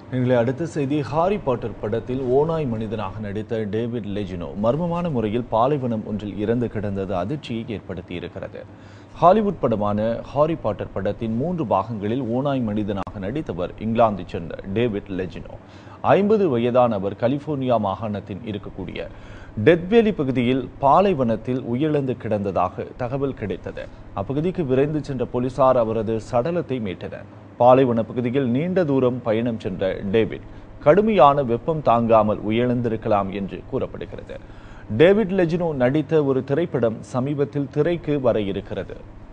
எங்களை அடுத்த செய்தி ஹாரி பாட்டர் படத்தில் ஓநாய் மனிதனாக நடித்த டேவிட் லெஜினோ மர்மமான முறையில் பாலைவனம் ஒன்றில் இறந்து கிடந்தது அதிர்ச்சியை ஏற்படுத்தியிருக்கிறது ஹாலிவுட் படமான ஹாரி பாட்டர் படத்தின் மூன்று பாகங்களில் ஓநாய் மனிதனாக நடித்தவர் இங்கிலாந்தைச் சேர்ந்த டேவிட் லெஜினோ ஐம்பது வயதான அவர் கலிபோர்னியா மாகாணத்தின் இருக்கக்கூடிய டெத்வேலி பகுதியில் பாலைவனத்தில் உயிரிழந்து கிடந்ததாக தகவல் கிடைத்தது அப்பகுதிக்கு விரைந்து சென்ற போலீசார் அவரது சடலத்தை மீட்டனர் பாலைவன பகுதியில் நீண்ட தூரம் பயணம் சென்ற டேவிட் கடுமையான வெப்பம் தாங்காமல் உயிரிழந்திருக்கலாம் என்று கூறப்படுகிறது டேவிட் லெஜினோ நடித்த ஒரு திரைப்படம் சமீபத்தில் திரைக்கு வர இருக்கிறது